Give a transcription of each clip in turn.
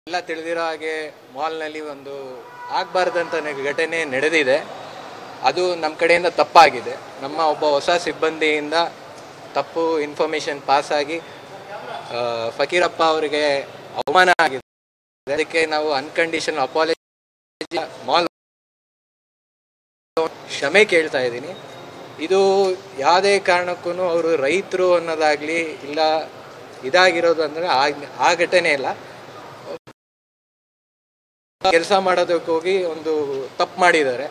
ಎಲ್ಲ ತಿಳಿದಿರೋ ಹಾಗೆ ಮಾಲ್ನಲ್ಲಿ ಒಂದು ಆಗಬಾರ್ದಂತ ಘಟನೆ ನಡೆದಿದೆ ಅದು ನಮ್ಮ ಕಡೆಯಿಂದ ತಪ್ಪಾಗಿದೆ ನಮ್ಮ ಒಬ್ಬ ಹೊಸ ಸಿಬ್ಬಂದಿಯಿಂದ ತಪ್ಪು ಇನ್ಫಾರ್ಮೇಷನ್ ಪಾಸ್ ಆಗಿ ಆ, ಫಕೀರಪ್ಪ ಅವರಿಗೆ ಅವಮಾನ ಆಗಿದೆ ಅದಕ್ಕೆ ನಾವು ಅನ್ಕಂಡೀಷನ್ ಅಪಾಲಜಿ ಮಾಲ್ ಕ್ಷಮೆ ಕೇಳ್ತಾ ಇದ್ದೀನಿ ಇದು ಯಾವುದೇ ಕಾರಣಕ್ಕೂ ಅವರು ರೈತರು ಅನ್ನೋದಾಗ್ಲಿ ಇಲ್ಲ ಇದಾಗಿರೋದು ಅಂದರೆ ಆ ಆ ಘಟನೆ ಇಲ್ಲ ಕೆಲಸ ಮಾಡೋದಕ್ಕೆ ಹೋಗಿ ಒಂದು ತಪ್ಪು ಮಾಡಿದ್ದಾರೆ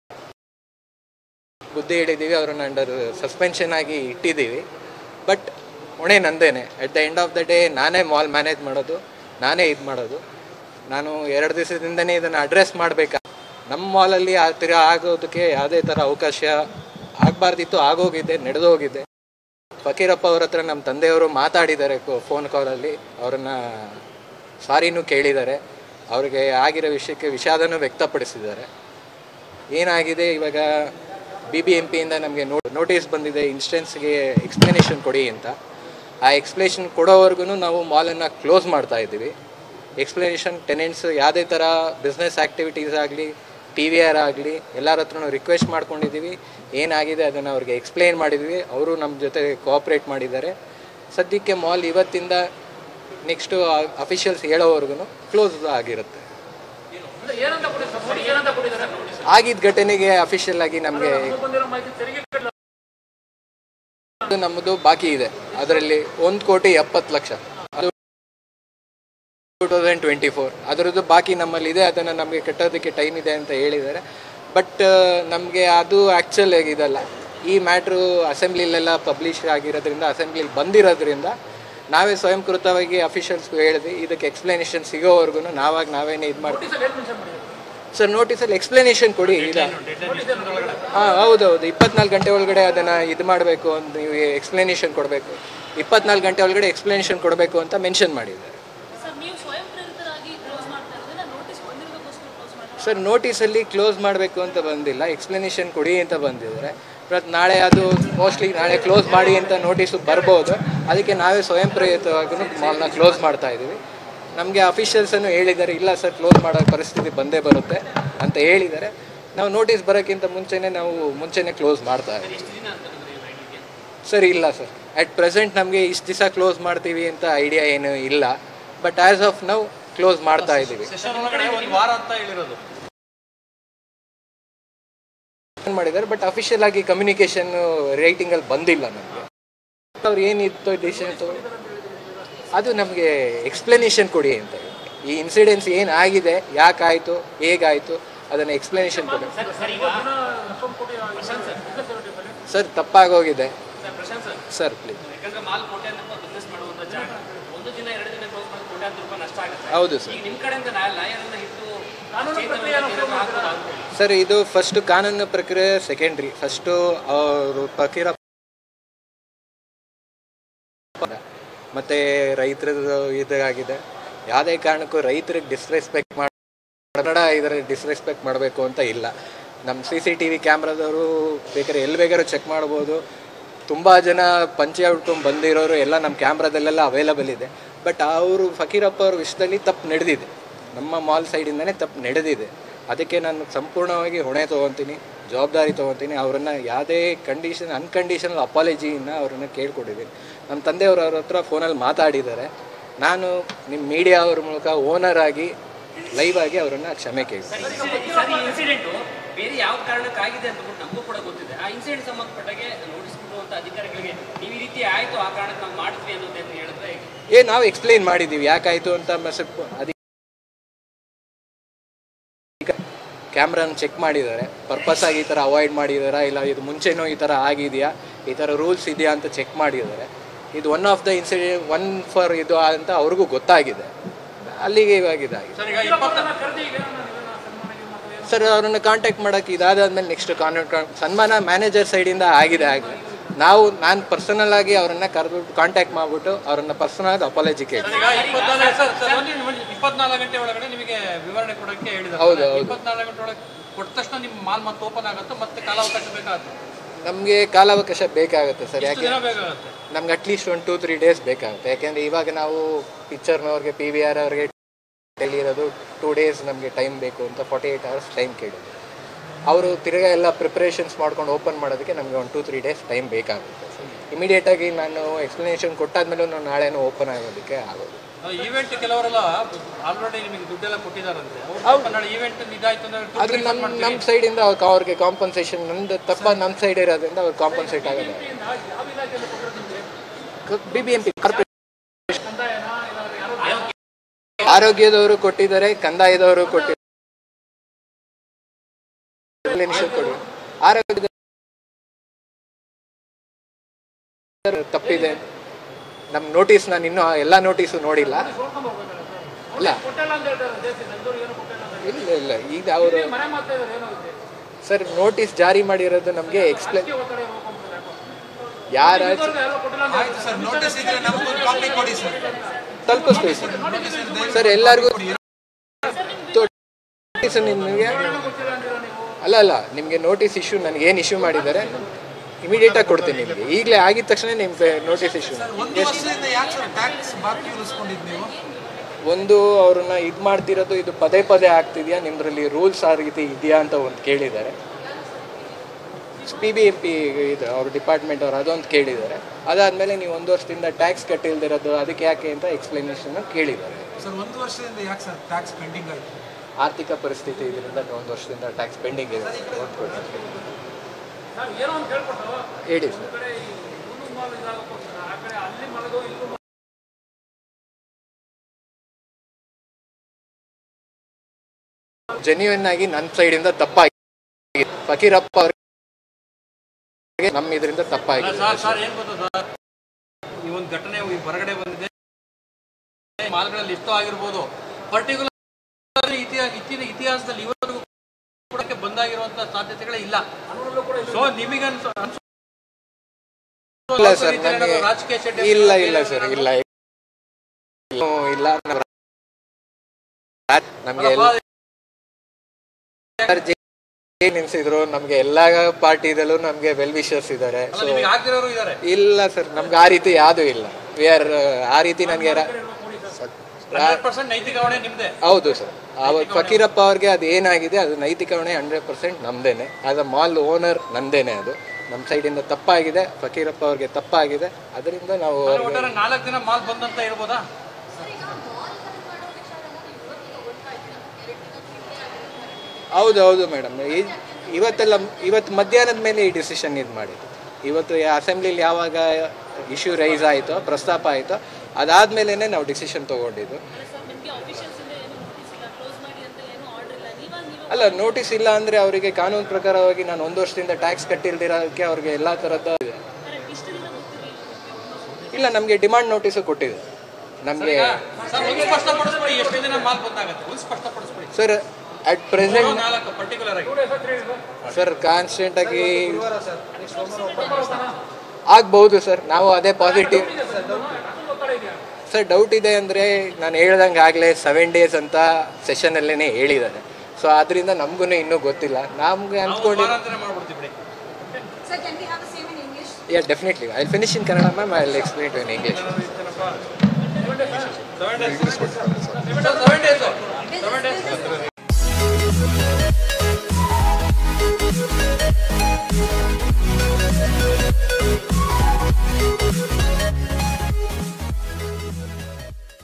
ಬುದ್ಧಿ ಹೇಳಿದ್ದೀವಿ ಅವ್ರನ್ನ ಅಂಡರ್ ಸಸ್ಪೆನ್ಷನ್ ಆಗಿ ಇಟ್ಟಿದ್ದೀವಿ ಬಟ್ ಹೊಣೆ ನಂದೇನೆ at the end of the day ನಾನೇ ಮಾಲ್ ಮ್ಯಾನೇಜ್ ಮಾಡೋದು ನಾನೇ ಇದು ಮಾಡೋದು ನಾನು ಎರಡು ದಿವಸದಿಂದನೇ ಇದನ್ನು ಅಡ್ರೆಸ್ ಮಾಡಬೇಕಾ ನಮ್ಮ ಮಾಲಲ್ಲಿ ಆ ಥರ ಆಗೋದಕ್ಕೆ ಯಾವುದೇ ಥರ ಅವಕಾಶ ಆಗಬಾರ್ದಿತ್ತು ಆಗೋಗಿದೆ ನಡೆದೋಗಿದೆ ಫಕೀರಪ್ಪ ಅವ್ರ ಹತ್ರ ನಮ್ಮ ತಂದೆಯವರು ಮಾತಾಡಿದ್ದಾರೆ ಫೋನ್ ಕಾಲಲ್ಲಿ ಅವರನ್ನು ಸಾರಿನೂ ಕೇಳಿದ್ದಾರೆ ಅವ್ರಿಗೆ ಆಗಿರೋ ವಿಷಯಕ್ಕೆ ವಿಷಾದನೂ ವ್ಯಕ್ತಪಡಿಸಿದ್ದಾರೆ ಏನಾಗಿದೆ ಇವಾಗ ಬಿ ಬಿ ಎಂ ಪಿಯಿಂದ ನಮಗೆ ನೋ ನೋಟಿಸ್ ಬಂದಿದೆ ಇನ್ಸ್ಟೆನ್ಸ್ಗೆ ಎಕ್ಸ್ಪ್ಲನೇಷನ್ ಕೊಡಿ ಅಂತ ಆ ಎಕ್ಸ್ಪ್ಲನೇಷನ್ ಕೊಡೋವರೆಗೂ ನಾವು ಮಾಲನ್ನು ಕ್ಲೋಸ್ ಮಾಡ್ತಾ ಇದ್ದೀವಿ ಎಕ್ಸ್ಪ್ಲನೇಷನ್ ಟೆನೆಂಟ್ಸ್ ಯಾವುದೇ ಥರ ಬಿಸ್ನೆಸ್ ಆ್ಯಕ್ಟಿವಿಟೀಸ್ ಆಗಲಿ ಟಿ ವಿ ಆರ್ ಆಗಲಿ ಎಲ್ಲರ ಹತ್ರನೂ ರಿಕ್ವೆಸ್ಟ್ ಮಾಡ್ಕೊಂಡಿದ್ದೀವಿ ಏನಾಗಿದೆ ಅದನ್ನು ಅವ್ರಿಗೆ ಎಕ್ಸ್ಪ್ಲೇನ್ ಮಾಡಿದ್ವಿ ಅವರು ನಮ್ಮ ಜೊತೆ ಕೋಆಪ್ರೇಟ್ ಮಾಡಿದ್ದಾರೆ ಸದ್ಯಕ್ಕೆ ಮಾಲ್ ಇವತ್ತಿಂದ ನೆಕ್ಸ್ಟು ಅಫಿಷಿಯಲ್ಸ್ ಹೇಳೋವರೆಗೂ ಕ್ಲೋಸ್ ಆಗಿರುತ್ತೆ ಆಗಿದ್ದ ಘಟನೆಗೆ ಅಫಿಷಿಯಲ್ ಆಗಿ ನಮಗೆ ನಮ್ಮದು ಬಾಕಿ ಇದೆ ಅದರಲ್ಲಿ ಒಂದು ಕೋಟಿ ಎಪ್ಪತ್ತು ಲಕ್ಷ ಅದು ಟೂ ತೌಸಂಡ್ ಟ್ವೆಂಟಿ ಫೋರ್ ಅದರದ್ದು ಬಾಕಿ ನಮ್ಮಲ್ಲಿ ಇದೆ ಅದನ್ನು ನಮಗೆ ಕಟ್ಟೋದಕ್ಕೆ ಟೈಮ್ ಇದೆ ಅಂತ ಹೇಳಿದ್ದಾರೆ ಬಟ್ ನಮಗೆ ಅದು ಆ್ಯಕ್ಚುಲ್ ಇದಲ್ಲ ಈ ಮ್ಯಾಟ್ರು ಅಸೆಂಬ್ಲಿಲೆಲ್ಲ ಪಬ್ಲಿಷ್ ಆಗಿರೋದ್ರಿಂದ ಅಸೆಂಬ್ಲಿಲಿ ಬಂದಿರೋದ್ರಿಂದ ನಾವೇ ಸ್ವಯಂಕೃತವಾಗಿ ಅಫಿಷಿಯಲ್ಸ್ಗೂ ಹೇಳಿದ್ವಿ ಇದಕ್ಕೆ ಎಕ್ಸ್ಪ್ಲನೇಷನ್ ಸಿಗೋವರೆಗೂ ನಾವಾಗ ನಾವೇನೇ ಇದು ಮಾಡ್ತೀವಿ ಸರ್ ನೋಟಿಸಲ್ಲಿ ಎಕ್ಸ್ಪ್ಲನೇಷನ್ ಕೊಡಿ ಈಗ ಹಾಂ ಹೌದೌದು ಇಪ್ಪತ್ನಾಲ್ಕು ಗಂಟೆ ಒಳಗಡೆ ಅದನ್ನು ಇದು ಮಾಡಬೇಕು ಅಂತ ನೀವು ಎಕ್ಸ್ಪ್ಲನೇಷನ್ ಕೊಡಬೇಕು ಇಪ್ಪತ್ನಾಲ್ಕು ಗಂಟೆ ಒಳಗಡೆ ಎಕ್ಸ್ಪ್ಲನೇಷನ್ ಕೊಡಬೇಕು ಅಂತ ಮೆನ್ಷನ್ ಮಾಡಿದ್ದಾರೆ ಸರ್ ನೀವು ಸ್ವಯಂ ಪ್ರೇರಿತರಾಗಿ ಕ್ಲೋಸ್ ಮಾಡ್ತಾ ಇರೋದನ್ನ ನೋಟಿಸ್ ಬಂದಿರೋದಕ್ಕೋಸ್ಕರ ಕ್ಲೋಸ್ ಮಾಡ್ತಾ ಸರ್ ನೋಟಿಸಲ್ಲಿ ಕ್ಲೋಸ್ ಮಾಡಬೇಕು ಅಂತ ಬಂದಿಲ್ಲ ಎಕ್ಸ್ಪ್ಲನೇಷನ್ ಕೊಡಿ ಅಂತ ಬಂದಿದ್ದಾರೆ ಬಟ್ ನಾಳೆ ಅದು ಮೋಸ್ಟ್ಲಿ ನಾಳೆ ಕ್ಲೋಸ್ ಮಾಡಿ ಅಂತ ನೋಟಿಸು ಬರ್ಬೋದು ಅದಕ್ಕೆ ನಾವೇ ಸ್ವಯಂ ಪ್ರೇರಿತವಾಗೂ ಮಾಲ್ನ ಕ್ಲೋಸ್ ಮಾಡ್ತಾ ಇದ್ದೀವಿ ನಮಗೆ ಅಫಿಷಿಯಲ್ಸನ್ನು ಹೇಳಿದ್ದಾರೆ ಇಲ್ಲ ಸರ್ ಕ್ಲೋಸ್ ಮಾಡೋ ಪರಿಸ್ಥಿತಿ ಬಂದೇ ಬರುತ್ತೆ ಅಂತ ಹೇಳಿದ್ದಾರೆ ನಾವು ನೋಟಿಸ್ ಬರೋಕ್ಕಿಂತ ಮುಂಚೆನೇ ನಾವು ಮುಂಚೆನೇ ಕ್ಲೋಸ್ ಮಾಡ್ತಾ ಇದ್ದೀವಿ ಸರ್ ಇಲ್ಲ ಸರ್ ಅಟ್ ಪ್ರೆಸೆಂಟ್ ನಮಗೆ ಇಷ್ಟು ದಿವಸ ಕ್ಲೋಸ್ ಮಾಡ್ತೀವಿ ಅಂತ ಐಡಿಯಾ ಏನು ಇಲ್ಲ ಬಟ್ ಆ್ಯಸ್ ಆಫ್ ನಾವು ಕ್ಲೋಸ್ ಮಾಡ್ತಾ ಇದ್ದೀವಿ ಸೆಷನ್ ಒಳಗಡೆ ಒಂದು ವಾರ ಅಂತ ಹೇಳಿರೋದು ಏನ್ ಮಾಡಿದ್ದಾರೆ ಬಟ್ ಅಫಿಷಿಯಲ್ ಆಗಿ ಕಮ್ಯುನಿಕೇಶನ್ ರೇಟಿಂಗಲ್ಲಿ ಬಂದಿಲ್ಲ ನಮಗೆ ಅವ್ರು ಏನಿತ್ತು ಡಿಸಿಷನ್ ಅದು ನಮಗೆ ಎಕ್ಸ್ಪ್ಲನೇಷನ್ ಕೊಡಿ ಅಂತ ಈ ಇನ್ಸಿಡೆನ್ಸ್ ಏನಾಗಿದೆ ಯಾಕಾಯಿತು ಹೇಗಾಯಿತು ಅದನ್ನು ಎಕ್ಸ್ಪ್ಲನೇಷನ್ ಕೊಡಿ ಸರ್ ತಪ್ಪಾಗೋಗಿದೆ ಸರ್ ಪ್ಲೀಸ್ ಯಾಕಂದ್ರೆ ಮಾಲ್ ಕೋಟ್ಯಾಂತರ ರೂಪಾಯಿ ಬಿಸ್ನೆಸ್ ಮಾಡುವಂತ ಜಾಗ ಒಂದು ದಿನ ಎರಡು ದಿನ ಕ್ಲೋಸ್ ಮಾಡಿ ಕೋಟ್ಯಾಂತರ ರೂಪಾಯಿ ನಷ್ಟ ಆಗುತ್ತೆ ಹೌದು ಸರ್ ಈಗ ನಿಮ್ ಕಡೆಯಿಂದ ಲಾಯರನ್ನ ಇಟ್ಟು ಚೇತನ ಹಾಕೋದು ಆಗ್ಬೋದು. ಸರ್ ಇದು ಫಸ್ಟ್ ಕಾನೂನು ಪ್ರಕ್ರಿಯೆ ಸೆಕೆಂಡ್ರಿ ಫಸ್ಟು ಅವರು ಫಕೀರ ಮತ್ತೆ ರೈತರದ್ದು ಇದಾಗಿದೆ ಯಾವುದೇ ಕಾರಣಕ್ಕೂ ರೈತರಿಗೆ ಡಿಸ್ರೆಸ್ಪೆಕ್ಟ್ ಮಾಡಿ ಕನ್ನಡ ಇದರ ಡಿಸ್ರೆಸ್ಪೆಕ್ಟ್ ಮಾಡಬೇಕು ಅಂತ ಇಲ್ಲ ನಮ್ಮ ಸಿ ಸಿ ಟಿ ವಿ ಕ್ಯಾಮ್ರಾದವರು ಬೇಕಾದ್ರೆ ಎಲ್ಲಿ ಬೇಕಾದ್ರೂ ಚೆಕ್ ಮಾಡ್ಬೋದು ತುಂಬ ಜನ ಪಂಚೆ ಉಟ್ಕೊಂಡು ಬಂದಿರೋರು ಎಲ್ಲ ನಮ್ಮ ಕ್ಯಾಮ್ರಾದಲ್ಲೆಲ್ಲ ಅವೈಲಬಲ್ ಇದೆ ಬಟ್ ಅವರು ಫಕೀರಪ್ಪ ಅವ್ರ ವಿಷಯದಲ್ಲಿ ತಪ್ಪು ನಡೆದಿದೆ ನಮ್ಮ ಮಾಲ್ ಸೈಡಿಂದನೇ ತಪ್ಪು ನಡೆದಿದೆ ಅದಕ್ಕೆ ನಾನು ಸಂಪೂರ್ಣವಾಗಿ ಹೊಣೆ ತೊಗೊತೀನಿ ಜವಾಬ್ದಾರಿ ತೊಗೊತೀನಿ ಅವರನ್ನು ಯಾವುದೇ ಕಂಡೀಷನ್ ಅನ್ಕಂಡೀಷನಲ್ ಅಪಾಲಜಿನ ಅವರನ್ನು ಕೇಳ್ಕೊಟ್ಟಿದ್ದೀನಿ ನಮ್ಮ ತಂದೆಯವರು ಅವ್ರ ಹತ್ರ ಫೋನಲ್ಲಿ ಮಾತಾಡಿದ್ದಾರೆ ನಾನು ನಿಮ್ಮ ಮೀಡಿಯಾ ಅವ್ರ ಮೂಲಕ ಓನರ್ ಆಗಿ ಲೈವ್ ಆಗಿ ಅವರನ್ನು ಕ್ಷಮೆ ಕೇಳ್ತೀನಿ ಸರ್ ಈ ಇನ್ಸಿಡೆಂಟ್ ಬೇರೆ ಯಾವ ಕಾರಣಕ್ಕಾಗಿದೆ ಅಂತ ಬಿಟ್ಟು ನಮಗೂ ಕೂಡ ಗೊತ್ತಿದೆ ಆ ಇನ್ಸಿಡೆಂಟ್ ಸಂಬಂಧಪಟ್ಟಾಗೆ ನೋಟಿಸ್ ಕೊಡುವಂತ ಅಧಿಕಾರಿಗಳಿಗೆ ನೀವು ಈ ರೀತಿ ಆಯ್ತು ಆ ಕಾರಣಕ್ಕೆ ನಾವು ಮಾಡಿದ್ವಿ ಅನ್ನೋದನ್ನು ಹೇಳಿದ್ರೆ ಏ ನಾವು ಎಕ್ಸ್ಪ್ಲೈನ್ ಮಾಡಿದ್ದೀವಿ ಯಾಕಾಯಿತು ಅಂತ ಸ್ವಲ್ಪ ಅದಕ್ಕೆ ಕ್ಯಾಮ್ರಾನ ಚೆಕ್ ಮಾಡಿದ್ದಾರೆ ಪರ್ಪಸ್ ಆಗಿ ಈ ಥರ ಅವಾಯ್ಡ್ ಮಾಡಿದಾರಾ ಇಲ್ಲ ಇದು ಮುಂಚೆನೂ ಈ ಥರ ಆಗಿದೆಯಾ ಈ ಥರ ರೂಲ್ಸ್ ಇದೆಯಾ ಅಂತ ಚೆಕ್ ಮಾಡಿದ್ದಾರೆ ಇದು one of the incident one for ಇದು ಅಂತ ಅವ್ರಿಗೂ ಗೊತ್ತಾಗಿದೆ ಅಲ್ಲಿಗೆ ಇವಾಗ ಇದಾಗಿದೆ ಸರ್ ಈಗ ಇಪ್ಪತ್ತ ಸರ್ ಅವ್ರನ್ನ ಕಾಂಟ್ಯಾಕ್ಟ್ ಮಾಡೋಕ್ಕೆ ಇದಾದಾದ್ಮೇಲೆ ನೆಕ್ಸ್ಟ್ ಕಾಂಟ್ಯಾಕ್ಟ್ ಸನ್ಮಾನ ಮ್ಯಾನೇಜರ್ ಸೈಡಿಂದ ಆಗಿದೆ ಆಗಿದೆ ನಾವು ನಾನು ಪರ್ಸನಲ್ ಆಗಿ ಅವರನ್ನ ಕರೆದ್ಬಿಟ್ಟು ಕಾಂಟ್ಯಾಕ್ಟ್ ಮಾಡಿಬಿಟ್ಟು ಅವರನ್ನ ಪರ್ಸನಲ್ ಆಗಿ ಅಪಾಲಜಿ ಕೇಳಿ ಈಗ ಇಪ್ಪತ್ನಾಲ್ಕು ಸರ್ ಸರ್ ಒಂದು ನಿಮಿಷ, ಇಪ್ಪತ್ನಾಲ್ಕು ಗಂಟೆ ಒಳಗಡೆ ನಿಮಗೆ ವಿವರಣೆ ಕೊಡಕ್ಕೆ ಹೇಳಿದ್ದಾರೆ ಹೌದು, ಹೌದು. ಇಪ್ಪತ್ನಾಲ್ಕು ಗಂಟೆ ಒಳಗೆ ಕೊಟ್ಟ ತಕ್ಷಣ ನಿಮ್ಮ ಮಾಲ್ ಮತ್ತೆ ಓಪನ್ ಆಗುತ್ತೆ ಮತ್ತೆ ಕಾಲಾವಕಾಶ ಬೇಕಾಗುತ್ತೆ ನಮಗೆ ಕಾಲಾವಕಾಶ ಬೇಕಾಗುತ್ತೆ ಸರ್ ಎಷ್ಟು ಯಾಕೆ ದಿನ ಬೇಕಾಗುತ್ತೆ ನಮ್ಗೆ ಅಟ್ಲೀಸ್ಟ್ ಒಂದು ಟೂ ತ್ರೀ ಡೇಸ್ ಬೇಕಾಗುತ್ತೆ ಯಾಕೆಂದರೆ ಇವಾಗ ನಾವು ಪಿಕ್ಚರ್ನವ್ರಿಗೆ ಪಿ ವಿ ಆರ್ ಅವ್ರಿಗೆ ಹೇಳಿರೋದು ಟೂ ಡೇಸ್ ನಮಗೆ ಟೈಮ್ ಬೇಕು ಅಂತ ಫಾರ್ಟಿ ಏಯ್ಟ್ ಅವರ್ಸ್ ಟೈಮ್ ಕೇಳಿದ್ರು ಅವರು ತಿರ್ಗಾ ಎಲ್ಲ ಪ್ರಿಪ್ರೇಷನ್ಸ್ ಮಾಡ್ಕೊಂಡು ಓಪನ್ ಮಾಡೋದಕ್ಕೆ ನಮಗೆ ಒಂದು ಟೂ ತ್ರೀ ಡೇಸ್ ಟೈಮ್ ಬೇಕಾಗುತ್ತೆ ಇಮಿಡಿಯೇಟಾಗಿ ನಾನು ಎಕ್ಸ್ಪ್ಲನೇಷನ್ ಕೊಟ್ಟಾದ್ಮೇಲೂ ನಾನು ನಾಳೆನೂ ಓಪನ್ ಆಗೋದಕ್ಕೆ ಆಗೋದು ಈವೆಂಟ್ ಕೆಲವರೆಲ್ಲ ಆಲ್ರೆಡಿ ನಿಮಗೆ ದುಡ್ಡೆಲ್ಲ ಕೊಟ್ಟಿದ್ದಾರಂತೆ ಅವ್ರು ನಾಳೆ ಈವೆಂಟ್ ಇದಾಯ್ತು ಅಂದ್ರೆ ಅದು ನಮ್ಮ ನಮ್ಮ ಸೈಡಿಂದ ಅವ್ರಿಗೆ ಕಾಂಪನ್ಸೇಷನ್ ನಂದು ತಪ್ಪ ನಮ್ಮ ಸೈಡ್ ಇರೋದ್ರಿಂದ ಅವ್ರು ಕಾಂಪನ್ಸೇಟ್ ಆಗೋದು ಬಿ ಬಿ ಎಂ ಪಿ ಆರೋಗ್ಯದವರು ಕೊಟ್ಟಿದ್ದಾರೆ ಕಂದಾಯದವರು ಕೊಟ್ಟಿದ್ದಾರೆ ಕೊಡಿ ಆರೋಗ್ಯದ ತಪ್ಪಿದೆ ನಮ್ಮ ನೋಟಿಸ್ ನಾನು ಇನ್ನೂ ಎಲ್ಲ ನೋಟಿಸು ನೋಡಿಲ್ಲ ಇಲ್ಲ ಇಲ್ಲ ಇಲ್ಲ ಈಗ ಅವರು ಸರ್ ನೋಟಿಸ್ ಜಾರಿ ಮಾಡಿರೋದು ನಮಗೆ ಎಕ್ಸ್ಪ್ಲೇನ್ ಯಾರ ಆಯ್ತು ಸರ್ ನೋಟಿಸ್ ಇದ್ರೆ ನಮಗೊಂದು ಕಾಪಿ ಕೊಡಿ ಸರ್ ತಲುಪಿಸ್ತೀವಿ ಸರ್ ಸರ್ ಎಲ್ಲರಿಗೂ ನೋಟಿಸ್ ನಿಮಗೆ ಅಲ್ಲ ಅಲ್ಲ ನಿಮಗೆ ನೋಟಿಸ್ ಇಶ್ಯೂ ನನಗೆ ಏನು ಇಶ್ಯೂ ಮಾಡಿದ್ದಾರೆ ಇಮಿಡಿಯೇಟಾಗಿ ಕೊಡ್ತೀನಿ ನಿಮಗೆ ಈಗಲೇ ಆಗಿದ ತಕ್ಷಣ ನಿಮ್ಗೆ ನೋಟಿಸ್ ಇಶ್ಯೂ ಒಂದು ವರ್ಷದಿಂದ ಯಾಕೆ ಸರ್ ಟ್ಯಾಕ್ಸ್ ಬಾಕಿ ಉಳಿಸ್ಕೊಂಡಿದ್ದು ನೀವು ಒಂದು ಅವ್ರನ್ನ ಇದು ಮಾಡ್ತಿರೋದು ಇದು ಪದೇ ಪದೇ ಆಗ್ತಿದೆಯಾ ನಿಮ್ಮದ್ರಲ್ಲಿ ರೂಲ್ಸ್ ಆ ರೀತಿ ಇದೆಯಾ ಅಂತ ಒಂದು ಕೇಳಿದ್ದಾರೆ ಪಿ ಬಿ ಎಂ ಪಿ ಇದು ಅವ್ರ ಡಿಪಾರ್ಟ್ಮೆಂಟ್ ಅವ್ರು ಅದೊಂದು ಕೇಳಿದ್ದಾರೆ ಅದಾದಮೇಲೆ ನೀವು ಒಂದು ವರ್ಷದಿಂದ ಟ್ಯಾಕ್ಸ್ ಕಟ್ಟಿಲ್ದಿರೋದು ಅದಕ್ಕೆ ಯಾಕೆ ಅಂತ ಎಕ್ಸ್ಪ್ಲನೇಷನ್ ಕೇಳಿದ್ದಾರೆ ಸರ್ ಒಂದು ವರ್ಷದಿಂದ ಯಾಕೆ ಸರ್ ಟ್ಯಾಕ್ಸ್ ಪೆಂಡಿಂಗ್ ಆಯಿತು ಆರ್ಥಿಕ ಪರಿಸ್ಥಿತಿ ಇದರಿಂದ ಒಂದು ವರ್ಷದಿಂದ ಟ್ಯಾಕ್ಸ್ ಪೆಂಡಿಂಗ್ ಇದೆ ನೋಡ್ಕೊಳ್ಳಿ. ಹೇಳಿ ಸರ್ ಜೆನ್ಯೂನ್ ಆಗಿ ನನ್ನ ಸೈಡಿಂದ ತಪ್ಪಾಗಿದೆ ಫಕೀರಪ್ಪ ಅವ್ರಿಗೆ ನಮ್ಮ ಇದರಿಂದ ತಪ್ಪಾಗಿದೆ ಸರ್ ಸರ್ ಏನ್ ಗೊತ್ತಾ ಸರ್ ಈ ಒಂದು ಘಟನೆ ಈ ಹೊರಗಡೆ ಬಂದಿದೆ ಮಾಲ್ಗಳಲ್ಲಿ ಎಷ್ಟೋ ಆಗಿರ್ಬೋದು ಪರ್ಟಿಕ್ಯುಲರ್ ಇತಿಹಾಸ ಇತ್ತಿನ ಇತಿಹಾಸದಲ್ಲಿ ಇವತ್ತು ಕೂಡ ಬಂದಾಗಿರುವಂತ ಸಾಧ್ಯತೆಗಳೇ ಇಲ್ಲ ಸೊ ನಿಮಗೆ ಅನ್ಸ- ಅನ್ಸೋ- ಇಲ್ಲ ಸರ್ ರೀತಿಯಲ್ಲಿ ನನಗೆ ಏನಾದ್ರು ರಾಜಕೀಯ ಚಟುವಟಿಕೆ ಇಲ್ಲ ಇಲ್ಲ ಸರ್ ಇಲ್ಲ ಇಲ್ಲ ಇಲ್ಲ ನಮಗೆ ನಿಲ್ಸಿದ್ರು ನಮ್ಗೆ ಎಲ್ಲಾ ಪಾರ್ಟಿದಲ್ಲೂ ನಮ್ಗೆ ವೆಲ್ ವಿಶರ್ಸ್ ಇದ್ದಾರೆ ಅಲ್ಲ, ನಿಮಗೆ ಆಗ್ದಿರೋರು ಇದ್ದಾರೆ ಇಲ್ಲ ಸರ್ ನಮ್ಗೆ ಆ ರೀತಿ ಯಾವುದು ಇಲ್ಲ ವಿ ಆರ್ ಆ ರೀತಿ ನನಗೆ ಹಂಡ್ರೆಡ್ ಪರ್ಸೆಂಟ್ ನೈತಿಕ ಹೊಣೆ ನಿಮ್ದೆ ಹೌದು ಸರ್ ಅವತ್ತು ಫಕೀರಪ್ಪ ಅವ್ರಿಗೆ ಅದು ಏನಾಗಿದೆ ಅದು ನೈತಿಕ ಹೊಣೆ ಹಂಡ್ರೆಡ್ ಪರ್ಸೆಂಟ್ ನಮ್ದೇನೆ ಆಸ್ ಅ ಮಾಲ್ ಓನರ್ ನಂದೇನೆ ಅದು ನಮ್ಮ ಸೈಡಿಂದ ತಪ್ಪಾಗಿದೆ ಫಕೀರಪ್ಪ ಅವ್ರಿಗೆ ತಪ್ಪಾಗಿದೆ ಅದರಿಂದ ನಾವು ಅವ್ರಿಗೆ ಒಟ್ಟಾರೆ ನಾಲ್ಕು ದಿನ ಮಾಲ್ ಬಂದಂತ ಹೇಳ್ಬೋದಾ ಹೌದು ಹೌದು ಮೇಡಮ್ ಇವತ್ತೆಲ್ಲ ಇವತ್ತು ಮಧ್ಯಾಹ್ನದ ಮೇಲೆ ಈ ಡಿಸಿಷನ್ ಇದು ಮಾಡಿದ್ದು ಇವತ್ತು ಅಸೆಂಬ್ಲಿಲಿ ಯಾವಾಗ ಇಶ್ಯೂ ರೈಸ್ ಆಯಿತೋ ಪ್ರಸ್ತಾಪ ಆಯಿತೋ ಅದಾದ್ಮೇಲೆ ನಾವು ಡಿಸಿಷನ್ ತೊಗೊಂಡಿದ್ದು ಸರ್ ನಿಮಗೆ ಆಫೀಷಿಯಲ್ಸ್ ಇಂದ ಏನು ನೋಟಿಸ್ ಇಲ್ಲ ಕ್ಲೋಸ್ ಮಾಡಿ ಅಂತ ಏನು ಆರ್ಡರ್ ಇಲ್ಲ ನೀವಾಗ ನೀವು ಅಲ್ಲ ನೋಟಿಸ್ ಇಲ್ಲ ಅಂದರೆ ಅವರಿಗೆ ಕಾನೂನು ಪ್ರಕಾರವಾಗಿ ನಾನು ಒಂದು ವರ್ಷದಿಂದ ಟ್ಯಾಕ್ಸ್ ಕಟ್ಟಿಲ್ದಿರೋದಕ್ಕೆ ಅವ್ರಿಗೆ ಎಲ್ಲ ಥರದ್ದು ಇದೆ ಕರೆಕ್ಟ್ ಇಷ್ಟು ದಿನ ಗೊತ್ತಿರಲಿಲ್ಲ ಇಲ್ಲ ನಮಗೆ ಡಿಮಾಂಡ್ ನೋಟಿಸು ಕೊಟ್ಟಿದೆ ನಮಗೆ ಸರ್ ಒಂದು ಸ್ಪಷ್ಟಪಡಿಸ್ಬಿಡಿ ಎಷ್ಟು ದಿನ ಮಾಲ್ ಬಂದಾಗತ್ತೆ ಒಂದು ಸ್ಪಷ್ಟಪಡಿಸ್ಬಿಡಿ ಸರ್ ಅಟ್ ಪ್ರೆಸೆಂಟ್ ನಾಲ್ಕು ಪರ್ಟಿಕ್ಯುಲರ್ ಆಗಿ ಸರ್ ಕಾನ್ಸ್ಟೆಂಟ್ ಆಗಿ ಆಗ್ಬಹುದು ಸರ್ ನಾವು ಅದೇ ಪಾಸಿಟಿವ್ ಸರ್ ಡೌಟ್ ಇದೆ ಅಂದರೆ ನಾನು ಹೇಳ್ದಂಗೆ ಆಗಲೇ ಸೆವೆನ್ ಡೇಸ್ ಅಂತ ಸೆಷನಲ್ಲೇ ಹೇಳಿದ್ದಾರೆ ಸೊ ಅದರಿಂದ ನಮಗೂ ಇನ್ನೂ ಗೊತ್ತಿಲ್ಲ ನಮ್ಗೆ ಅಂದ್ಕೊಂಡು ವಾರಾಂತರ ಮಾಡ್ಬಿಡ್ತೀವಿ ಬಿಡಿ Sir, can we have the same in English? Yeah definitely I finish in Kannada ma'am I explain to in English seven days seven days This is- this is-